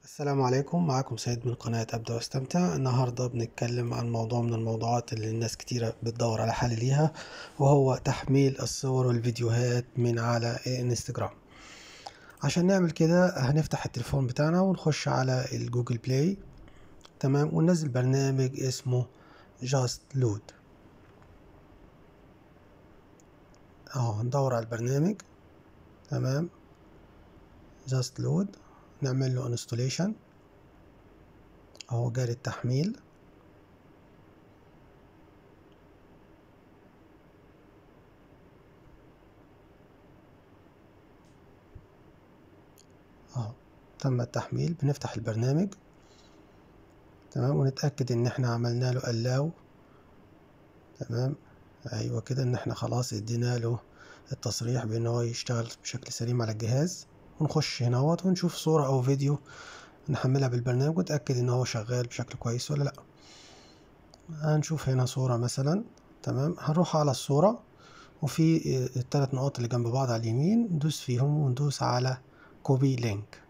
السلام عليكم معكم سيد من قناة أبدأ واستمتع النهاردة بنتكلم عن موضوع من الموضوعات اللي الناس كتيرة بتدور على حل ليها وهو تحميل الصور والفيديوهات من على انستجرام عشان نعمل كده هنفتح التليفون بتاعنا ونخش على الجوجل بلاي تمام وننزل برنامج اسمه جاست لود اهو هندور على البرنامج تمام جاست لود نعمل له انستوليشن اهو جاري التحميل اهو تم التحميل بنفتح البرنامج تمام ونتأكد ان احنا عملنا له allow تمام ايوه كده ان احنا خلاص ادينا له التصريح بان هو يشتغل بشكل سليم على الجهاز ونخش هنا ونشوف صورة او فيديو نحملها بالبرنامج ونتأكد ان هو شغال بشكل كويس ولا لا هنشوف هنا صورة مثلا تمام هنروح على الصورة وفي الثلاث نقاط اللي جنب بعض على اليمين ندوس فيهم وندوس على كوبي لينك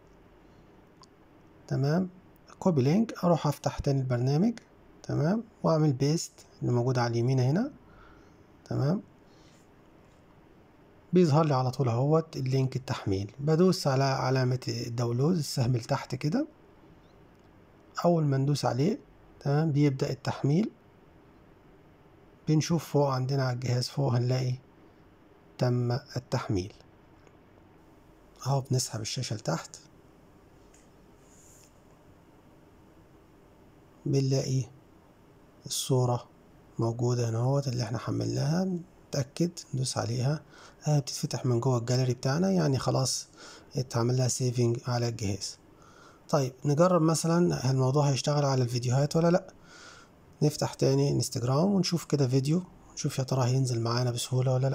تمام كوبي لينك اروح افتح تاني البرنامج تمام واعمل بيست اللي موجود على اليمين هنا تمام بيظهر لي على طول اهوت اللينك التحميل بدوس على علامة الداونلود السهم اللي تحت كده اول ما ندوس عليه تمام بيبدأ التحميل بنشوف فوق عندنا على الجهاز فوق هنلاقي تم التحميل اهو بنسحب الشاشة لتحت بنلاقي الصورة موجودة هنا اهوت اللي احنا حملناها نتأكد ندوس عليها آه بتتفتح من جوه الجاليري بتاعنا يعني خلاص اتعمل لها سيفنج على الجهاز طيب نجرب مثلا الموضوع هيشتغل على الفيديوهات ولا لا نفتح تاني انستجرام ونشوف كده فيديو نشوف يا ترى هينزل معانا بسهولة ولا لا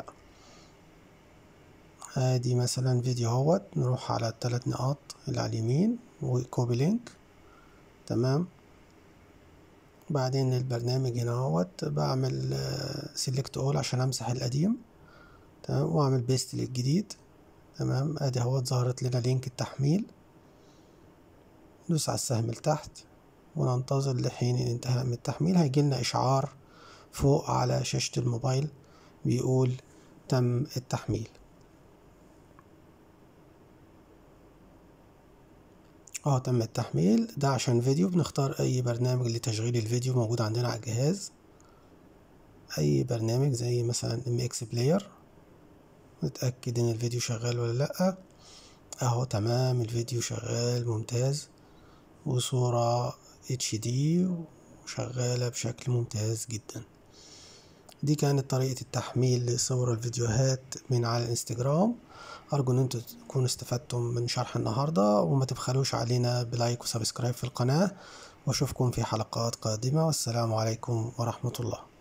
ادي مثلا فيديو اهوت نروح على الثلاث نقاط اللي على اليمين وكوبي لينك تمام بعدين البرنامج هنا اهوت بعمل سيلكت اول عشان امسح القديم تمام واعمل بيست للجديد تمام ادي اهوت ظهرت لنا لينك التحميل ندوس على السهم لتحت وننتظر لحين الانتهاء من التحميل هيجيلنا اشعار فوق على شاشة الموبايل بيقول تم التحميل اه تم التحميل ده عشان فيديو بنختار اي برنامج لتشغيل الفيديو موجود عندنا على الجهاز اي برنامج زي مثلا ام اكس بلاير نتأكد ان الفيديو شغال ولا لأ اهو تمام الفيديو شغال ممتاز وصورة اتش دي وشغالة بشكل ممتاز جدا دي كانت طريقة التحميل لصور الفيديوهات من على الانستجرام أرجو أن انتوا تكونوا استفدتم من شرح النهاردة وما تبخلوش علينا بلايك وسبسكرايب في القناة وأشوفكم في حلقات قادمة والسلام عليكم ورحمة الله